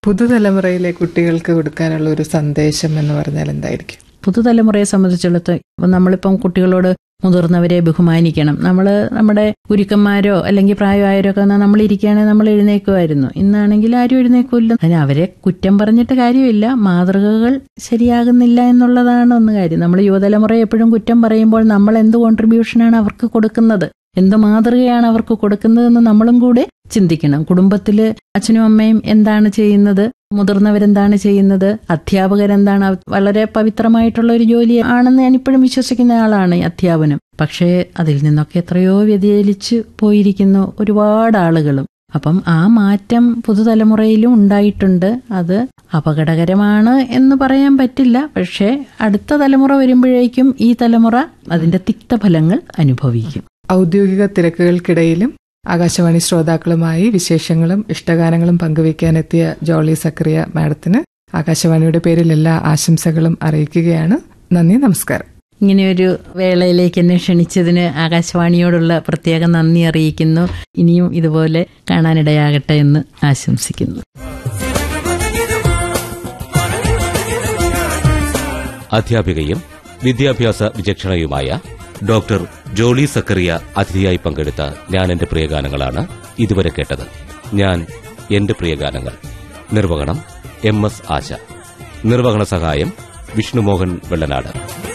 പുതുതലമുറയിലെ കുട്ടികൾക്ക് കൊടുക്കാനുള്ള ഒരു സന്ദേശം എന്ന് പറഞ്ഞാൽ എന്തായിരിക്കും പുതുതലമുറയെ സംബന്ധിച്ചിടത്തോളം ഇപ്പം നമ്മളിപ്പം കുട്ടികളോട് മുതിർന്നവരെ ബഹുമാനിക്കണം നമ്മൾ നമ്മുടെ ഗുരുക്കന്മാരോ അല്ലെങ്കിൽ പ്രായമായവരോ ഒക്കെ വന്നാൽ നമ്മൾ ഇരിക്കുകയാണെങ്കിൽ നമ്മൾ എഴുന്നേക്കുമായിരുന്നു ഇന്നാണെങ്കിൽ ആരും എഴുന്നേക്കില്ല അതിന് അവരെ കുറ്റം പറഞ്ഞിട്ട് കാര്യമില്ല മാതൃകകൾ ശരിയാകുന്നില്ല എന്നുള്ളതാണ് ഒന്ന് കാര്യം നമ്മൾ യുവതലമുറയെ എപ്പോഴും കുറ്റം പറയുമ്പോൾ നമ്മൾ എന്ത് കോൺട്രിബ്യൂഷനാണ് അവർക്ക് കൊടുക്കുന്നത് എന്ത് മാതൃകയാണ് അവർക്ക് കൊടുക്കുന്നതെന്ന് നമ്മളും കൂടെ ചിന്തിക്കണം കുടുംബത്തിൽ അച്ഛനും അമ്മയും എന്താണ് ചെയ്യുന്നത് മുതിർന്നവരെന്താണ് ചെയ്യുന്നത് അധ്യാപകരെന്താണ് അവ- വളരെ പവിത്രമായിട്ടുള്ള ഒരു ജോലി ആണെന്ന് ഞാൻ ഇപ്പോഴും വിശ്വസിക്കുന്ന ആളാണ് ഈ അധ്യാപനം പക്ഷേ അതിൽ നിന്നൊക്കെ എത്രയോ വ്യതിചലിച്ച് പോയിരിക്കുന്നു ഒരുപാട് ആളുകളും അപ്പം ആ മാറ്റം പുതുതലമുറയിലും ഉണ്ടായിട്ടുണ്ട് അത് അപകടകരമാണ് എന്ന് പറയാൻ പറ്റില്ല പക്ഷേ അടുത്ത തലമുറ വരുമ്പോഴേക്കും ഈ തലമുറ അതിന്റെ തിക്തഫലങ്ങൾ അനുഭവിക്കും ഔദ്യോഗിക തിരക്കുകൾക്കിടയിലും ആകാശവാണി ശ്രോതാക്കളുമായി വിശേഷങ്ങളും ഇഷ്ടഗാനങ്ങളും പങ്കുവയ്ക്കാനെത്തിയ ജോളി സക്രിയ മാഡത്തിന് ആകാശവാണിയുടെ പേരിൽ എല്ലാ ആശംസകളും അറിയിക്കുകയാണ് നന്ദി നമസ്കാരം ഇങ്ങനെയൊരു വേളയിലേക്ക് എന്നെ ക്ഷണിച്ചതിന് ആകാശവാണിയോടുള്ള പ്രത്യേക നന്ദി അറിയിക്കുന്നു ഇനിയും ഇതുപോലെ കാണാനിടയാകട്ടെ എന്ന് ആശംസിക്കുന്നു അധ്യാപികയും വിദ്യാഭ്യാസ വിചക്ഷണയുമായ ഡോക്ടർ ജോളി സക്കറിയ അതിഥിയായി പങ്കെടുത്ത ഞാൻ എന്റെ പ്രിയഗാനങ്ങളാണ് ഇതുവരെ കേട്ടത് ഞാൻ എന്റെ പ്രിയഗാനങ്ങൾ നിർവഹണം എം എസ് ആശ നിർവഹണ സഹായം വിഷ്ണുമോഹൻ വെള്ളനാട്